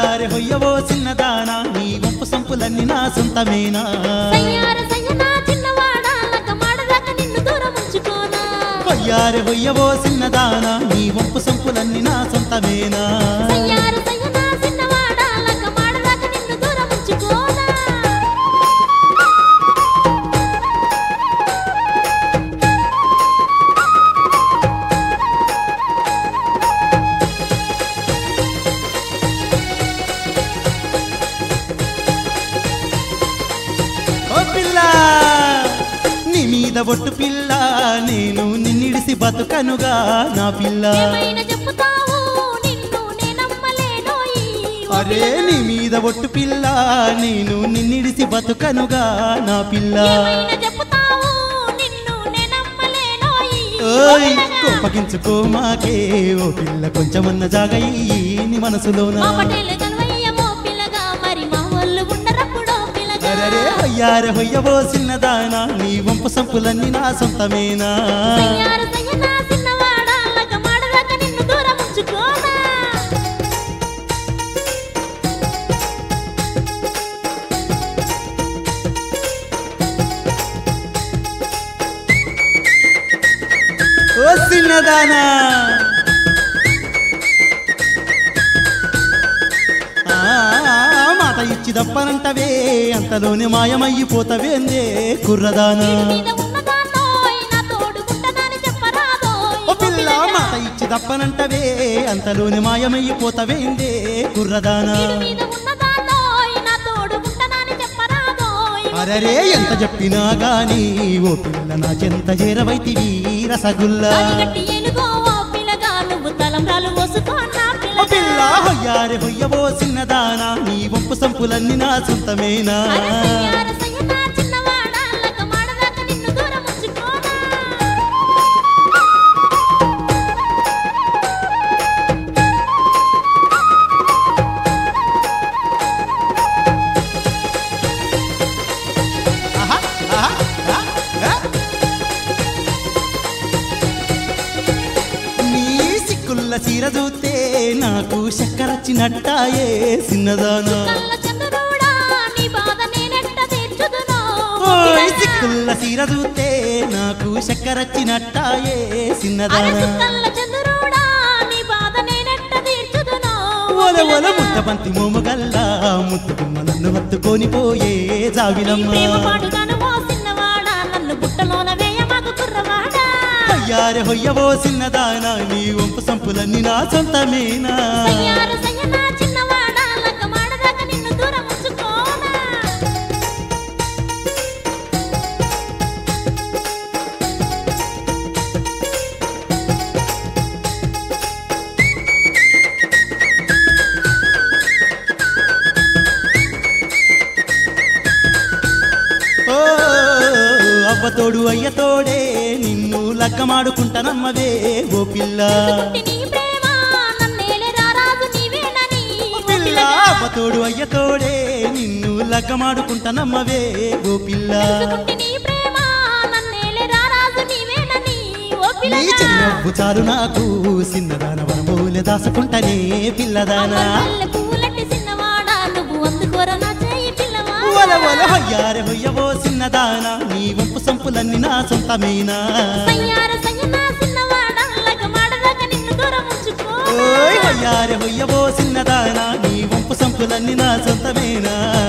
హొయ్యారె హొయ్యవో చిన్నదానా నీ వంపు సంపులన్నీ నా సొంతమేనా సయ్యార సయ్యనా చిన్నవాడా లగ్గమాడదాకా నిన్ను దూరం ఉంచుకోనా హొయ్యారె హొయ్యవో చిన్నదానా నీ వంపు సంపులన్నీ నా సొంతమేనా సయ్యార సయ్యనా చిన్నవాడా లగ్గమాడదాకా నిన్ను దూరం ఉంచుకోనా ఓ పిల్ల నీ మీద ఒట్టు పిల్ల నేను నిన్నిడిసి బతుకనుగా నా పిల్ల ఏమైనా చెప్పుతావు నిన్ను నేనమ్మలేనోయి అరే నీ మీద ఒట్టు పిల్ల నేను నిన్నిడిసి బతుకనుగా నా పిల్ల ఏమైనా చెప్పుతావు నిన్ను నేనమ్మలేనోయి ఓయ్ కోపగించుకో మాకే ఓ పిల్ల కొంచెమన్న జాగయ్యి నీ మనసులోన మా పటేలు కలవయ్యమో పిల్లగా మరి మా వాళ్ళు ఉండరప్పుడో పిల్లగా అరే హొయ్యారె హొయ్యవో చిన్నదానా నీ వంపు సంపులన్నీ నా సొంతమేనా సయ్యార సయ్యనా చిన్నవాడా లగ్గమాడదాకా నిన్ను దూరం ఉంచుకోనా ఓ చిన్నదానా ఆ, మాట ఇచ్చి దప్పనంటవే అంతలోనే మాయమయ్యిపోతవేందే కుర్రదానా మీద ఉన్నదాన్నోయ్ నా తోడుకుంటనని చెప్పరాదోయ్ ఓ పిల్ల మాట ఇచ్చి దప్పనంటవే అంతలోనే మాయమయ్యిపోతవేందే కుర్రదానా వీడి మీద ఉన్నదాన్నోయ్ నా తోడుకుంటనని చెప్పరాదోయ్ అరరే ఎంత చెప్పినా గాని ఓ పిల్ల నా చెంత చేరవైతివి రసగుల్లా అది గట్టి ఎలుగో ఓ పిల్లగా నువ్వు తలంబ్రాలు పోసుకో నా ఓ పిల్లగా పిల్ల హొయ్యారె హొయ్యవో చిన్నదానా నీ వంపు సంపులన్నీ నా సొంతమేనా అరే సయ్యార సయ్యనా చిన్నవాడా లగ్గమాడదాకా నిన్ను దూరం ఉంచుకోనా ఆహా, ఆహా, ఆ, ఆ. నీ సిక్కుల్ల చీర చూస్తే నాకు చక్కరచ్చినట్టాయే చిన్నదానా కళ్ళ చంద్రుడా నీ బాధ నేనెట్ట తీర్చుదునో ఓయ్ సిక్కుల్ల చీర చూస్తే నాకు చక్కరచ్చినట్టాయే అరే చిన్నదానా సుక్కల్ల చంద్రుడా నీ బాధ నేనెట్ట తీర్చుదునో ఒల ఒల ముద్ద బంతి మోమగల్లా ముద్దుకుమ్మ నన్ను హత్తుకొని పోయే నీ జావిలమ్మ ప్రేమ పాడుగాను ఓ చిన్నవాడా నన్ను బుట్టలోన వేయ మాకు కుర్రవాడా అయ్యారె హొయ్యవో చిన్నదానా నీ వంపు సంపులన్నీ నా సొంతమేనా సయ్యార సయ్యనా చిన్నవాడా లగ్గమాడదాకా నిన్ను దూరం ఉంచుకోనా ఓ అవ్వతోడు అయ్యతోడే నిన్ను లగ్గమాడుకుంటానమ్మవే ఓ పిల్ల పుట్టి నీ ప్రేమ నన్నేలే రారాజు నీవేనని ఓ పిల్ల అవ్వతోడు అయ్యతోడే నిన్ను లగ్గమాడుకుంటానమ్మవే ఓ పిల్ల పుట్టి నీ ప్రేమ నన్నేలే రారాజు నీవేనని ఓ నీ పిల్లగా చిన్నవ్వు చాలు నాకు చిన్నదాన వరమూలె దాసుకుంటనే పిల్లదానా మల్లె పూలట్టి చిన్నవాడా నువ్వు అందుకోర నా చేయి పిల్లవాడా ఒల ఒల హొయ్యారె హొయ్యవో చిన్నదానా నీ వంపు సంపులన్నీ నా సొంతమేనా సయ్యార సయ్యనా చిన్నవాడా లగ్గమాడదాకా నిన్ను దూరం ఉంచుకో ఓయ్ హొయ్యారె హొయ్యవో చిన్నదానా నీ వంపు సంపులన్నీ నా సొంతమేనా